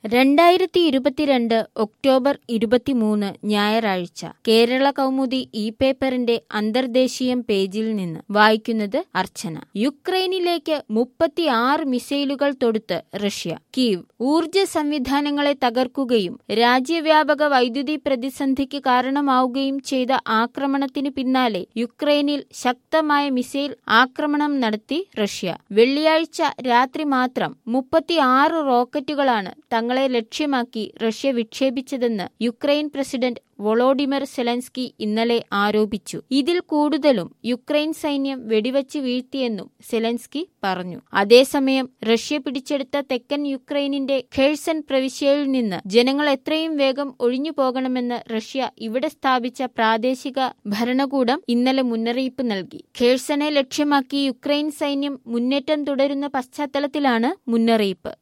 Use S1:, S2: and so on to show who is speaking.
S1: രണ്ടായിരത്തി ഇരുപത്തിരണ്ട് ഒക്ടോബർ ഇരുപത്തിമൂന്ന് ഞായറാഴ്ച കേരള കൗമുദി ഇ പേപ്പറിന്റെ അന്തർദേശീയം പേജിൽ നിന്ന് വായിക്കുന്നത് അർച്ചന യുക്രൈനിലേക്ക് മുപ്പത്തിയാറ് മിസൈലുകൾ തൊടുത്ത് റഷ്യ കീവ് ഊർജ സംവിധാനങ്ങളെ തകർക്കുകയും രാജ്യവ്യാപക വൈദ്യുതി പ്രതിസന്ധിക്ക് കാരണമാവുകയും ചെയ്ത ആക്രമണത്തിന് പിന്നാലെ യുക്രൈനിൽ ശക്തമായ മിസൈൽ ആക്രമണം നടത്തി റഷ്യ വെള്ളിയാഴ്ച രാത്രി മാത്രം മുപ്പത്തിയാറ് റോക്കറ്റുകളാണ് തങ്ങളെ ലക്ഷ്യമാക്കി റഷ്യ വിക്ഷേപിച്ചതെന്ന് യുക്രൈൻ പ്രസിഡന്റ് വൊളോഡിമർ സെലൻസ്കി ഇന്നലെ ആരോപിച്ചു ഇതിൽ കൂടുതലും യുക്രൈൻ സൈന്യം വെടിവച്ച് വീഴ്ത്തിയെന്നും സെലൻസ്കി പറഞ്ഞു അതേസമയം റഷ്യ പിടിച്ചെടുത്ത തെക്കൻ യുക്രൈനിന്റെ ഖേഴ്സൺ പ്രവിശ്യയിൽ നിന്ന് ജനങ്ങൾ എത്രയും വേഗം ഒഴിഞ്ഞു പോകണമെന്ന് റഷ്യ ഇവിടെ സ്ഥാപിച്ച പ്രാദേശിക ഭരണകൂടം ഇന്നലെ മുന്നറിയിപ്പ് നൽകി ഖേഴ്സണെ ലക്ഷ്യമാക്കി യുക്രൈൻ സൈന്യം മുന്നേറ്റം തുടരുന്ന പശ്ചാത്തലത്തിലാണ് മുന്നറിയിപ്പ്